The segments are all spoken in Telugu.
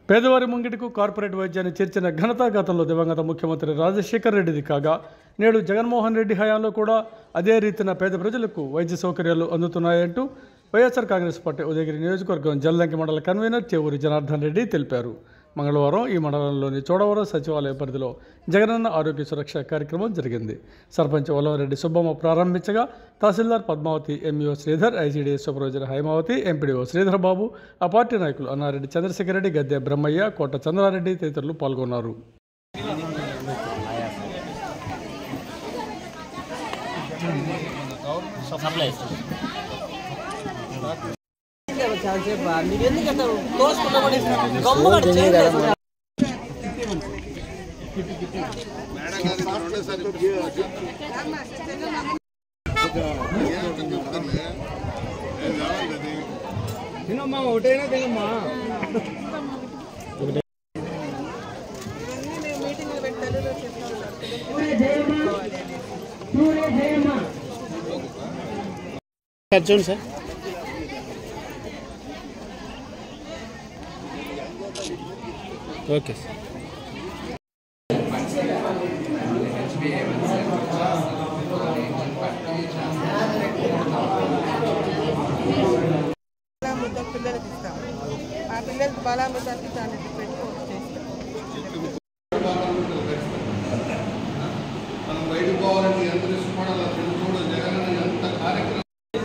పేదవారి ముంగిటికు కార్పొరేట్ వైద్యాన్ని చేర్చిన ఘనత గతంలో దివంగత ముఖ్యమంత్రి రాజశేఖర్ రెడ్డిది కాగా నేడు జగన్మోహన్ రెడ్డి హయాంలో కూడా అదే రీతిన పేద ప్రజలకు వైద్య సౌకర్యాలు అందుతున్నాయంటూ వైఎస్ఆర్ కాంగ్రెస్ పార్టీ ఉదయగిరి నియోజకవర్గం జల్లంకి మండల కన్వీనర్ చెవూరి జనార్దన్ రెడ్డి తెలిపారు మంగళవారం ఈ మండలంలోని చోడవరం సచివాలయ పరిధిలో జగనన్న ఆరోగ్య సురక్ష కార్యక్రమం జరిగింది సర్పంచ్ వల్లవరెడ్డి సుబ్బమ్మ ప్రారంభించగా tahsildar Padmavathi MEO Sridhar ICDS supervisor Haimavathi MPDO Sridhar Babu ఆ పార్టీ నాయకులు అన్నారెడ్డి చంద్రశేఖర్ రెడ్డి గద్దె బ్రహ్మయ్య కోట చంద్రారెడ్డి తదితరులు పాల్గొన్నారు మీరు ఎందుకు అట్లా తోసుకుంటామని గమ్ముగా చేయలేదు తినమ్మా ఒకటైనా తినమ్మా చూడండి సార్ ఓకే సార్ ముద్ద పిల్లలకి ఇస్తాం ఆ పిల్లలకి బలామృతానికి దాన్ని పెట్టుకోవచ్చు మనం బయట పోవాలంటే ఎంత ఇష్టపడాలో తెలుసుకోవడం జగన్ ఎంత కార్యక్రమం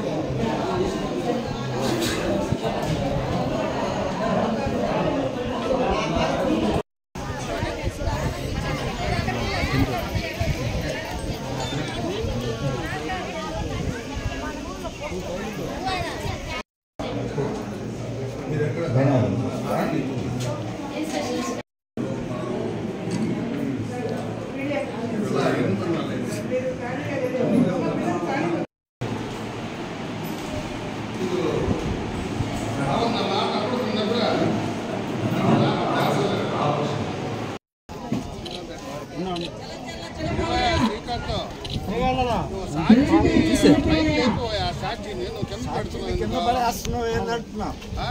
సాక్షిని నువ్వు కింద పెడుతున్నావు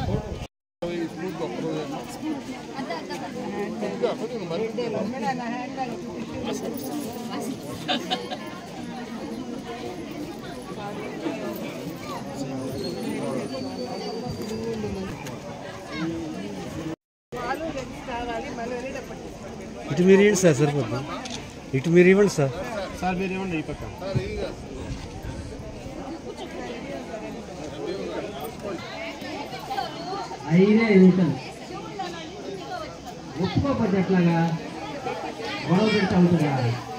పాలు లెగ్స్ కావాలి మళ్ళీ వెళ్ళేటప్పటికి ఇటు మీరు ఇవ్వండి సార్ సరిపోద్ది ఇటు మీరు ఇవ్వండి సార్ సార్ మీరు ఇవ్వండి ఈ పక్క ఐదే నిమిషాలు ఒప్పుకోకపోతే ఎట్లాగా గొడవ పెడతా ఉంటుందా